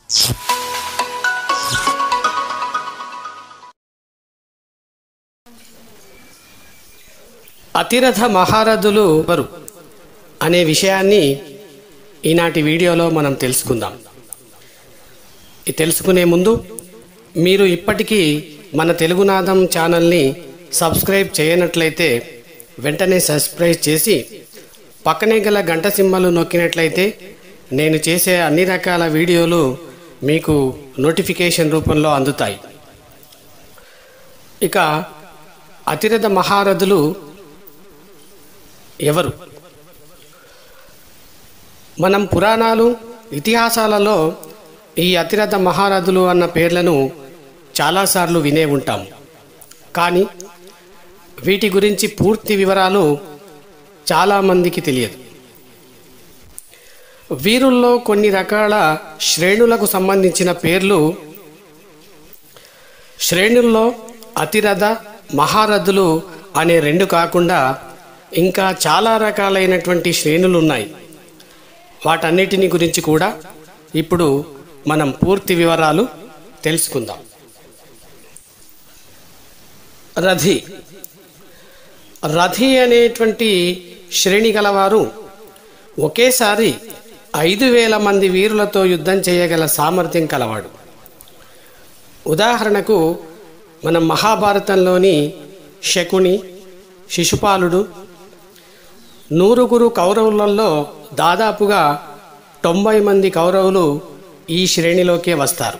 అతిరథ మహారథులు ఎవరు అనే విషయాన్ని ఈనాటి వీడియోలో మనం తెలుసుకుందాం ఇది తెలుసుకునే ముందు మీరు ఇప్పటికీ మన తెలుగునాదం ఛానల్ని సబ్స్క్రైబ్ చేయనట్లయితే వెంటనే సబ్స్క్రైబ్ చేసి పక్కనే గల గంట సింబలు నొక్కినట్లయితే నేను చేసే అన్ని రకాల వీడియోలు మీకు నోటిఫికేషన్ రూపంలో అందుతాయి ఇక అతిరథ మహారథులు ఎవరు మనం పురాణాలు ఇతిహాసాలలో ఈ అతిరథ మహారథులు అన్న పేర్లను చాలాసార్లు వినే ఉంటాం కానీ వీటి గురించి పూర్తి వివరాలు చాలామందికి తెలియదు వీరుల్లో కొన్ని రకాల శ్రేణులకు సంబంధించిన పేర్లు శ్రేణుల్లో అతిరథ మహారథులు అనే రెండు కాకుండా ఇంకా చాలా రకాలైనటువంటి శ్రేణులు ఉన్నాయి వాటన్నిటిని గురించి కూడా ఇప్పుడు మనం పూర్తి వివరాలు తెలుసుకుందాం రథి రథి అనేటువంటి శ్రేణి గలవారు ఒకేసారి ఐదు వేల మంది వీరులతో యుద్ధం చేయగల సామర్థ్యం కలవాడు ఉదాహరణకు మనం మహాభారతంలోని శకుని శిశుపాలుడు నూరుగురు కౌరవులలో దాదాపుగా తొంభై మంది కౌరవులు ఈ శ్రేణిలోకే వస్తారు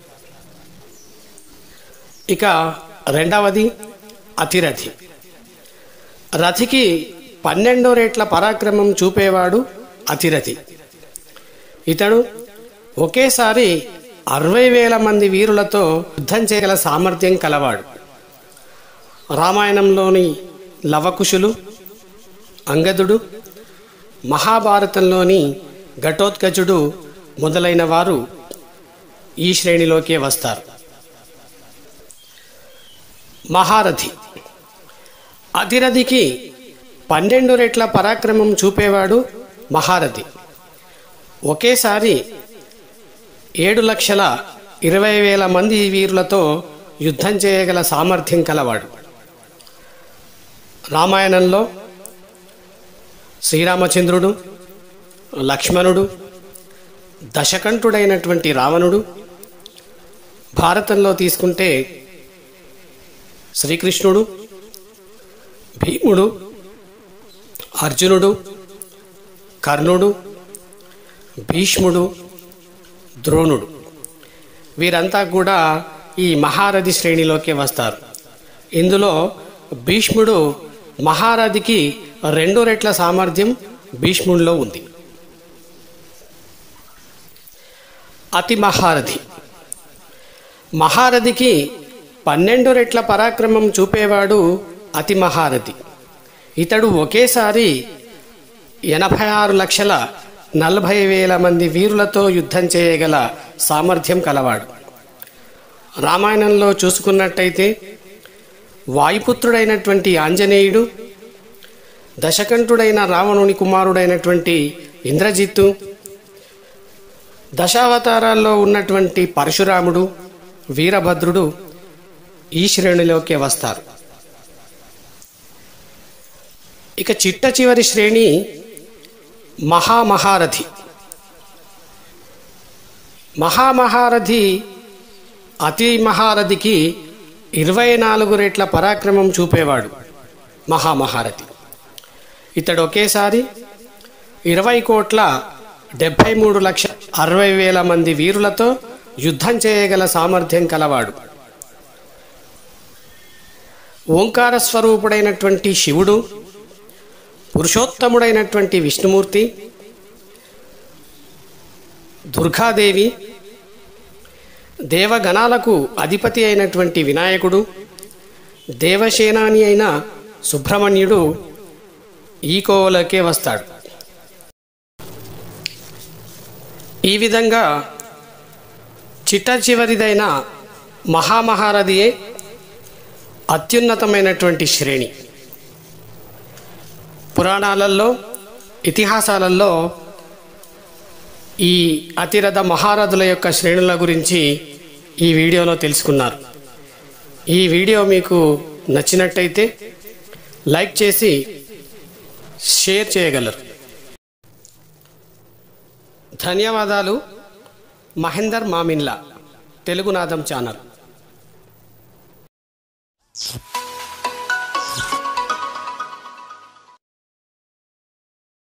ఇక రెండవది అతిరథి రథికి పన్నెండో రేట్ల పరాక్రమం చూపేవాడు అతిరథి ఇతడు ఒకేసారి అరవై వేల మంది వీరులతో యుద్ధం చేయగల సామర్థ్యం కలవాడు రామాయణంలోని లవకుశులు అంగదుడు మహాభారతంలోని ఘటోత్కచుడు మొదలైన వారు ఈ శ్రేణిలోకే వస్తారు మహారథి అతిరథికి పన్నెండు రెట్ల పరాక్రమం చూపేవాడు మహారథి ఒకేసారి ఏడు లక్షల ఇరవై వేల మంది వీరులతో యుద్ధం చేయగల సామర్థ్యం కలవాడు రామాయణంలో శ్రీరామచంద్రుడు లక్ష్మణుడు దశకంఠుడైనటువంటి రావణుడు భారతంలో తీసుకుంటే శ్రీకృష్ణుడు భీముడు అర్జునుడు కర్ణుడు భీష్ముడు ద్రోణుడు వీరంతా కూడా ఈ మహారథి శ్రేణిలోకి వస్తారు ఇందులో భీష్ముడు మహారథికి రెండు రెట్ల సామర్థ్యం భీష్ముడిలో ఉంది అతి మహారథి మహారథికి పన్నెండు రెట్ల పరాక్రమం చూపేవాడు అతి మహారథి ఇతడు ఒకేసారి ఎనభై ఆరు లక్షల నలభై వేల మంది వీరులతో యుద్ధం చేయగల సామర్థ్యం కలవాడు రామాయణంలో చూసుకున్నట్టయితే వాయుపుత్రుడైనటువంటి ఆంజనేయుడు దశకంఠుడైన రావణుని కుమారుడైనటువంటి ఇంద్రజిత్తు దశావతారాల్లో ఉన్నటువంటి పరశురాముడు వీరభద్రుడు ఈ శ్రేణిలోకి వస్తారు ఇక చిట్ట చివరి శ్రేణి మహామహారథి మహామహారథి అతి మహారథికి ఇరవై నాలుగు రెట్ల పరాక్రమం చూపేవాడు మహామహారథి ఇతడు ఒకేసారి ఇరవై కోట్ల డెబ్భై మూడు లక్ష అరవై వేల మంది వీరులతో యుద్ధం చేయగల సామర్థ్యం కలవాడు ఓంకార స్వరూపుడైనటువంటి శివుడు పురుషోత్తముడైనటువంటి విష్ణుమూర్తి దుర్గాదేవి దేవగణాలకు అధిపతి అయినటువంటి వినాయకుడు దేవసేనాని అయిన సుబ్రహ్మణ్యుడు ఈ కోవలకే వస్తాడు ఈ విధంగా చిట్ట చివరిదైన మహామహారథియే అత్యున్నతమైనటువంటి శ్రేణి పురాణాలలో ఇతిహాసాలలో ఈ అతిరథ మహారథుల యొక్క శ్రేణుల గురించి ఈ వీడియోలో తెలుసుకున్నారు ఈ వీడియో మీకు నచ్చినట్టయితే లైక్ చేసి షేర్ చేయగలరు ధన్యవాదాలు మహేందర్ మామిన్లా తెలుగునాదం ఛానల్